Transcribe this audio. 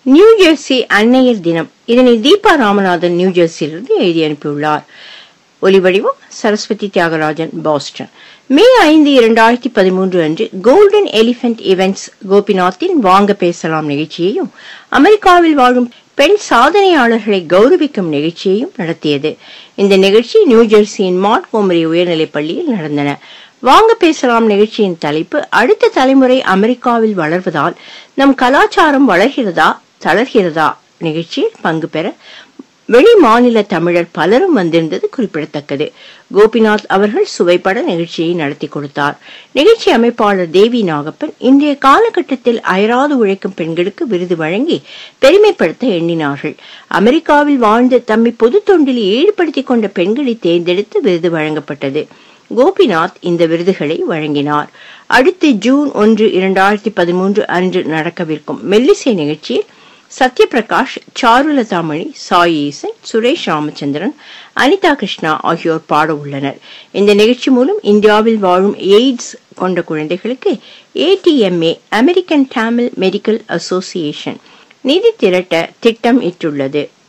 new Jersey அன்னையர் தினம் இதனை தீபா ராமநாதன் நியூ ஜெர்சியிலிருந்து எழுதி அனுப்பியுள்ளார் ஒலிவடிவம் சரஸ்வதி தியாகராஜன் பாஸ்டன் மே ஐந்து இரண்டாயிரத்தி பதிமூன்று அன்று கோல்டன் எலிபென்ட் இவெண்ட்ஸ் கோபிநாத்தின் வாங்க பேசலாம் நிகழ்ச்சியையும் அமெரிக்காவில் வாழும் பெண் சாதனையாளர்களை கௌரவிக்கும் நிகழ்ச்சியையும் நடத்தியது இந்த நிகழ்ச்சி நியூ ஜெர்சியின் மான்ட்கோமரி உயர்நிலைப் பள்ளியில் நடந்தன வாங்க பேசலாம் நிகழ்ச்சியின் தலைப்பு அடுத்த தலைமுறை அமெரிக்காவில் வளர்வதால் நம் கலாச்சாரம் வளர்கிறதா தளர்கிறதா நிகழ்ச்சியில் பங்கு பெற வெளி மாநில தமிழர் பலரும் வந்திருந்தது குறிப்பிடத்தக்கது கோபிநாத் அவர்கள் சுவைப்பட நிகழ்ச்சியை நடத்தி கொடுத்தார் நிகழ்ச்சி அமைப்பாளர் தேவி நாகப்பன் இன்றைய காலகட்டத்தில் அயராது உழைக்கும் பெண்களுக்கு விருது வழங்கி பெருமைப்படுத்த எண்ணினார்கள் அமெரிக்காவில் வாழ்ந்து தம்மை பொது தொண்டில் ஈடுபடுத்திக் கொண்ட பெண்களை தேர்ந்தெடுத்து விருது வழங்கப்பட்டது கோபிநாத் இந்த விருதுகளை வழங்கினார் அடுத்து ஜூன் ஒன்று இரண்டாயிரத்தி பதிமூன்று அன்று நடக்கவிருக்கும் மெல்லிசை நிகழ்ச்சியில் சத்யபிரகாஷ் சாருலதாமணி சாய் ஈசன் சுரேஷ் ராமச்சந்திரன் அனிதா கிருஷ்ணா ஆகியோர் பாட உள்ளனர் இந்த நிகழ்ச்சி மூலம் இந்தியாவில் வாழும் எய்ட்ஸ் கொண்ட குழந்தைகளுக்கு ATMA American Tamil medical association நிதி திரட்ட திட்டம் இட்டுள்ளது